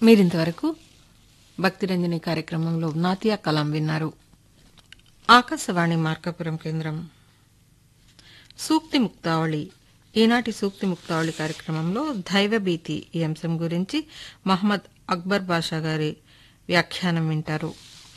మీరింతవరకు భక్తిరంజని కార్యక్రమంలో నాతియా కలాం విన్నారు ఆకాశవాణి మార్కాపురం కేంద్రం సూక్తి ముక్తావళి ఈనాటి సూక్తి ముక్తావళి కార్యక్రమంలో దైవభీతి ఈ అంశం గురించి మహమ్మద్ అక్బర్ బాషా గారి వ్యాఖ్యానం వింటారు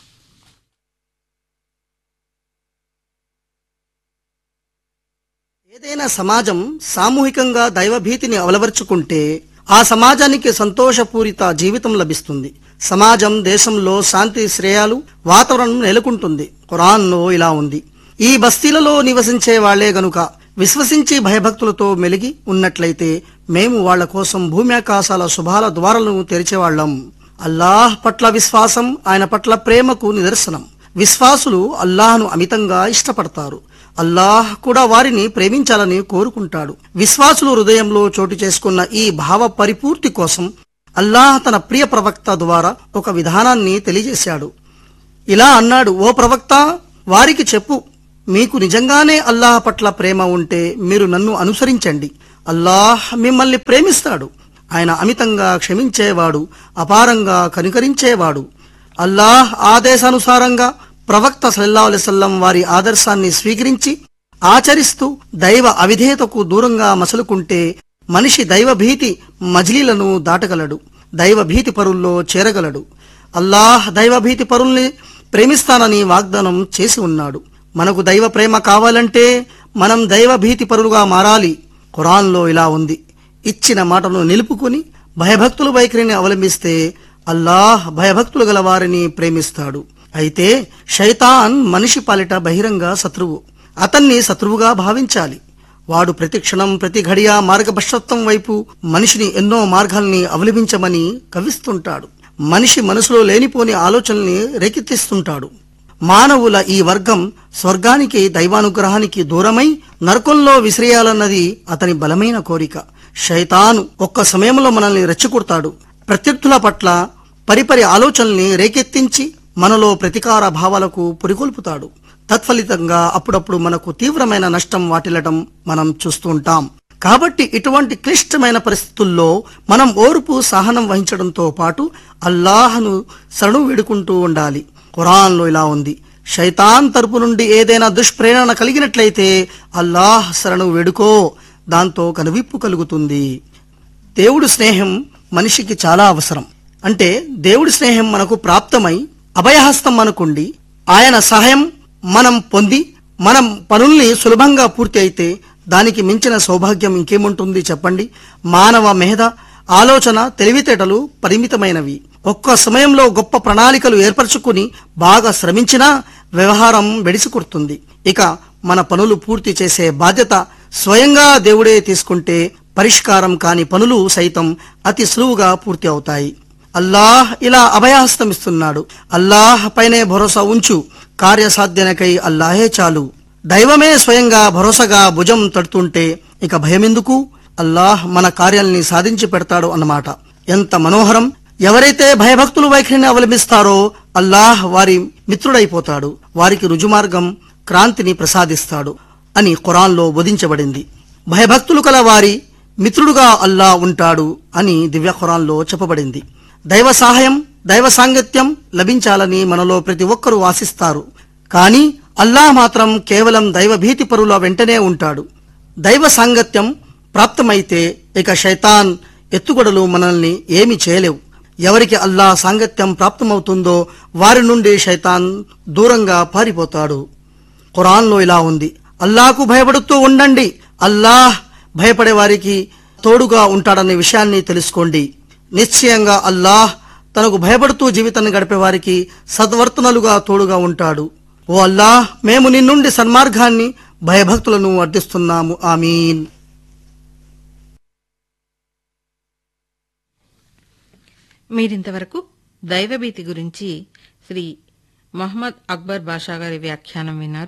ఏదైనా సమాజం సామూహికంగా దైవభీతిని అలవర్చుకుంటే ఆ సమాజానికి సంతోషపూరిత జీవితం లభిస్తుంది సమాజం దేశంలో శాంతి శ్రేయాలు వాతావరణం నెలకొంటుంది ఖురాన్లో ఇలా ఉంది ఈ బస్తీలలో నివసించే వాళ్లే గనుక విశ్వసించి భయభక్తులతో మెలిగి ఉన్నట్లయితే మేము వాళ్ల కోసం భూమి ఆకాశాల శుభాల ద్వారాలను తెరిచేవాళ్లం అల్లాహ్ పట్ల విశ్వాసం ఆయన పట్ల ప్రేమకు నిదర్శనం విశ్వాసులు అల్లాహ్ను అమితంగా ఇష్టపడతారు అల్లాహ్ కూడా వారిని ప్రేమించాలని కోరుకుంటాడు విశ్వాసులు హృదయంలో చోటు చేసుకున్న ఈ భావ పరిపూర్తి కోసం అల్లాహ్ తన ప్రియ ప్రవక్త ద్వారా ఒక విధానాన్ని తెలియజేశాడు ఇలా అన్నాడు ఓ ప్రవక్త వారికి చెప్పు మీకు నిజంగానే అల్లాహ్ పట్ల ప్రేమ ఉంటే మీరు నన్ను అనుసరించండి అల్లాహ్ మిమ్మల్ని ప్రేమిస్తాడు ఆయన అమితంగా క్షమించేవాడు అపారంగా కనికరించేవాడు అల్లాహ్ ఆదేశానుసారంగా ప్రవక్త సల్లల్లాహు అలైహి వసల్లం వారి ఆదర్శాన్ని స్వీకరించి ఆచరిస్తూ దైవ అవిధేయతకు దూరంగా మసలుకుంటే మనిషి దైవభీతి మజిలీలను దాటగలడు దైవభీతి పరుల్లో చేరగలడు అల్లాహ్ దైవభీతి పరుల్ని ప్రేమిస్తానని వాగ్దానం చేసి ఉన్నాడు మనకు దైవ ప్రేమ కావాలంటే మనం దైవభీతి పరులుగా మారాలి ఖురాన్లో ఇలా ఉంది ఇచ్చిన మాటను నిలుపుకొని భయభక్తుల వైఖరిని అవలంబిస్తే అల్లాహ్ భయభక్తులు గల వారిని ప్రేమిస్తాడు అయితే శైతాన్ మనిషి పాలిట బహిరంగ శత్రువు అతన్ని శత్రువుగా భావించాలి వాడు ప్రతి క్షణం ప్రతి ఘడియ మార్గభ్రష్టత్వం వైపు మనిషిని ఎన్నో మార్గాల్ని అవలంబించమని కవిస్తుంటాడు మనిషి మనసులో లేనిపోని ఆలోచనల్ని రేకెత్తిస్తుంటాడు మానవుల ఈ వర్గం స్వర్గానికి దైవానుగ్రహానికి దూరమై నరకంలో విసిరేయాలన్నది అతని బలమైన కోరిక శైతాను ఒక్క సమయంలో మనల్ని రెచ్చగొడతాడు ప్రత్యర్థుల పట్ల పరిపరి ఆలోచనల్ని రేకెత్తించి మనలో ప్రతీకార భావాలకు పురికొల్పుతాడు తత్ఫలితంగా అప్పుడప్పుడు మనకు తీవ్రమైన నష్టం వాటిల్లటం మనం చూస్తుంటాం కాబట్టి ఇటువంటి క్లిష్టమైన పరిస్థితుల్లో మనం ఓర్పు సహనం వహించడంతో పాటు అల్లాహను శరణు వేడుకుంటూ ఉండాలి ఖురాన్లో ఇలా ఉంది శైతాన్ తరపు నుండి ఏదైనా దుష్ప్రేరణ కలిగినట్లయితే అల్లాహ్ శరణు వేడుకో దాంతో కనువిప్పు కలుగుతుంది దేవుడి స్నేహం మనిషికి చాలా అవసరం అంటే దేవుడి స్నేహం మనకు ప్రాప్తమై అభయహస్తం అనుకుండి ఆయన సహాయం మనం పొంది మనం పనుల్ని సులభంగా పూర్తి అయితే దానికి మించిన సౌభాగ్యం ఇంకేముంటుంది చెప్పండి మానవ మెహద ఆలోచన తెలివితేటలు పరిమితమైనవి ఒక్క సమయంలో గొప్ప ప్రణాళికలు ఏర్పరచుకుని బాగా శ్రమించినా వ్యవహారం వెడిసికొడుతుంది ఇక మన పనులు పూర్తి చేసే బాధ్యత స్వయంగా దేవుడే తీసుకుంటే పరిష్కారం కాని పనులు సైతం అతి సులువుగా పూర్తి అవుతాయి అల్లాహ్ ఇలా అభయహస్తమిస్తున్నాడు అల్లాహ్ పైనే భరోసా ఉంచు కార్యసాధ్యనకై అల్లాహే చాలు దైవమే స్వయంగా భరోసాగా భుజం తడుతుంటే ఇక భయమెందుకు అల్లాహ్ మన కార్యాల్ని సాధించి పెడతాడు అన్నమాట ఎంత మనోహరం ఎవరైతే భయభక్తులు వైఖరిని అవలంబిస్తారో అల్లాహ్ వారి మిత్రుడైపోతాడు వారికి రుజుమార్గం క్రాంతిని ప్రసాదిస్తాడు అని ఖురాన్లో బోధించబడింది భయభక్తులు కల వారి మిత్రుడుగా అల్లా ఉంటాడు అని దివ్య ఖురాన్లో చెప్పబడింది దైవ సహాయం దైవ సాంగత్యం లభించాలని మనలో ప్రతి ఒక్కరూ ఆశిస్తారు కానీ అల్లాహ్ మాత్రం కేవలం దైవ భీతి పరుల వెంటనే ఉంటాడు దైవ సాంగత్యం ప్రాప్తమైతే ఇక శైతాన్ ఎత్తుగడలు మనల్ని ఏమి చేయలేవు ఎవరికి అల్లా సాంగత్యం ప్రాప్తమవుతుందో వారి నుండి శైతాన్ దూరంగా పారిపోతాడు ఖురాన్లో ఇలా ఉంది అల్లాహకు భయపడుతూ ఉండండి అల్లాహ్ భయపడే వారికి తోడుగా ఉంటాడనే విషయాన్ని తెలుసుకోండి నిశ్చయంగా అల్లాహ్ తనకు భయపడుతూ జీవితాన్ని గడిపే వారికి సద్వర్తనలుగా తోడుగా ఉంటాడు ఓ అల్లాహ్ మేము నిన్నుండి సన్మార్గాన్ని భయభక్తులను అర్థిస్తున్నాము ఆమీన్ మీరింతవరకు దైవభీతి గురించి శ్రీ మహమ్మద్ అక్బర్ బాషా గారి వ్యాఖ్యానం విన్నారు